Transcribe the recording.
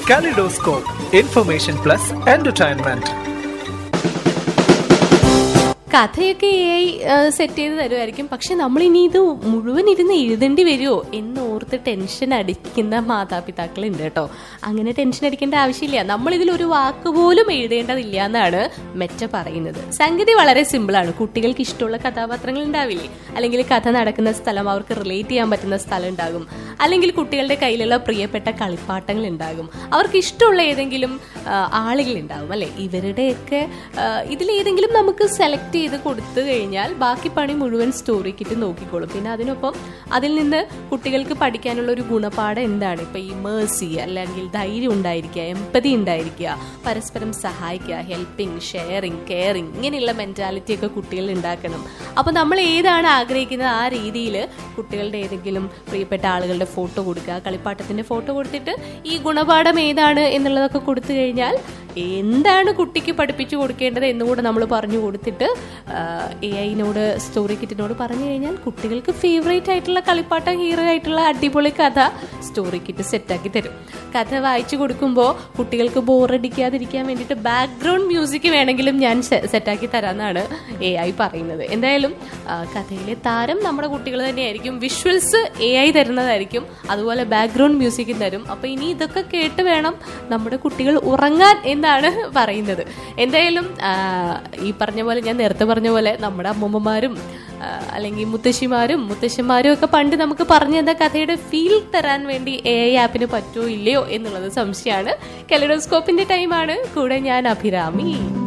Kaleidoscope, information plus entertainment. കഥയൊക്കെ A I set ചെയ്ത് തരുമായിരിക്കും പക്ഷെ നമ്മൾ ഇനി ഇത് മുഴുവൻ ഇരുന്ന് എഴുതേണ്ടി വരുമോ എന്ന് ഓർത്ത് ടെൻഷൻ അടിക്കുന്ന മാതാപിതാക്കളുണ്ട് കേട്ടോ അങ്ങനെ ടെൻഷൻ അടിക്കേണ്ട ആവശ്യമില്ല നമ്മൾ ഇതിൽ ഒരു വാക്ക് പോലും എഴുതേണ്ടതില്ല എന്നാണ് മെറ്റ പറയുന്നത് സംഗതി വളരെ സിമ്പിളാണ് കുട്ടികൾക്ക് ഇഷ്ടമുള്ള കഥാപാത്രങ്ങൾ ഉണ്ടാവില്ലേ അല്ലെങ്കിൽ കഥ നടക്കുന്ന സ്ഥലം അവർക്ക് റിലേറ്റ് ചെയ്യാൻ പറ്റുന്ന സ്ഥലം ഉണ്ടാകും അല്ലെങ്കിൽ കുട്ടികളുടെ കയ്യിലുള്ള പ്രിയപ്പെട്ട കളിപ്പാട്ടങ്ങൾ ഉണ്ടാകും അവർക്ക് ഇഷ്ടമുള്ള ഏതെങ്കിലും ആളുകൾ ഉണ്ടാകും അല്ലെ ഇവരുടെയൊക്കെ ഇതിലേതെങ്കിലും നമുക്ക് സെലക്ട് ചെയ്ത് കൊടുത്തു കഴിഞ്ഞാൽ ബാക്കി പണി മുഴുവൻ സ്റ്റോറി കിറ്റ് നോക്കിക്കോളും പിന്നെ അതിനൊപ്പം അതിൽ നിന്ന് കുട്ടികൾക്ക് പഠിക്കാനുള്ള ഒരു ഗുണപാഠം എന്താണ് ഇപ്പൊ ഈ മേഴ്സി അല്ലെങ്കിൽ ധൈര്യം ഉണ്ടായിരിക്കുക എമ്പതി ഉണ്ടായിരിക്കുക പരസ്പരം സഹായിക്കുക ഹെൽപ്പിംഗ് ഷെയറിങ് കെയറിങ് ഇങ്ങനെയുള്ള മെന്റാലിറ്റി ഒക്കെ കുട്ടികൾ ഉണ്ടാക്കണം അപ്പൊ നമ്മൾ ഏതാണ് ആഗ്രഹിക്കുന്നത് ആ രീതിയിൽ കുട്ടികളുടെ ഏതെങ്കിലും പ്രിയപ്പെട്ട ആളുകളുടെ ഫോട്ടോ കൊടുക്കുക കളിപ്പാട്ടത്തിന്റെ ഫോട്ടോ കൊടുത്തിട്ട് ഈ ഗുണപാഠം ഏതാണ് എന്നുള്ളതൊക്കെ കൊടുത്തു കഴിഞ്ഞാൽ എന്താണ് കുട്ടിക്ക് പഠിപ്പിച്ചു കൊടുക്കേണ്ടത് എന്നുകൂടെ നമ്മൾ പറഞ്ഞു കൊടുത്തിട്ട് എ ഐനോട് സ്റ്റോറി കിറ്റിനോട് പറഞ്ഞു കഴിഞ്ഞാൽ കുട്ടികൾക്ക് ഫേവറേറ്റ് ആയിട്ടുള്ള കളിപ്പാട്ട ഹീറോ ആയിട്ടുള്ള അടിപൊളി കഥ സ്റ്റോറി കിറ്റ് സെറ്റാക്കി തരും കഥ വായിച്ചു കൊടുക്കുമ്പോൾ കുട്ടികൾക്ക് ബോറടിക്കാതിരിക്കാൻ വേണ്ടിയിട്ട് ബാക്ക്ഗ്രൗണ്ട് മ്യൂസിക് വേണമെങ്കിലും ഞാൻ സെറ്റാക്കി തരാമെന്നാണ് എ ഐ പറയുന്നത് എന്തായാലും കഥയിലെ താരം നമ്മുടെ കുട്ടികൾ തന്നെയായിരിക്കും വിഷ്വൽസ് എ ഐ തരുന്നതായിരിക്കും അതുപോലെ ബാക്ക്ഗ്രൗണ്ട് മ്യൂസിക്കും തരും അപ്പൊ ഇനി ഇതൊക്കെ കേട്ട് വേണം നമ്മുടെ കുട്ടികൾ ഉറങ്ങാൻ എന്നാണ് പറയുന്നത് എന്തായാലും ഈ പറഞ്ഞ പോലെ ഞാൻ നേരത്തെ പറഞ്ഞ പോലെ നമ്മുടെ അമ്മൂമ്മമാരും അല്ലെങ്കിൽ മുത്തശ്ശിമാരും മുത്തശ്ശന്മാരും ഒക്കെ പണ്ട് നമുക്ക് പറഞ്ഞു തന്ന കഥയുടെ ഫീൽ തരാൻ വേണ്ടി എ ഐ ആപ്പിന് പറ്റുമോ ഇല്ലയോ എന്നുള്ളത് സംശയമാണ് കെലഡോസ്കോപ്പിന്റെ ടൈമാണ് കൂടെ ഞാൻ അഭിരാമി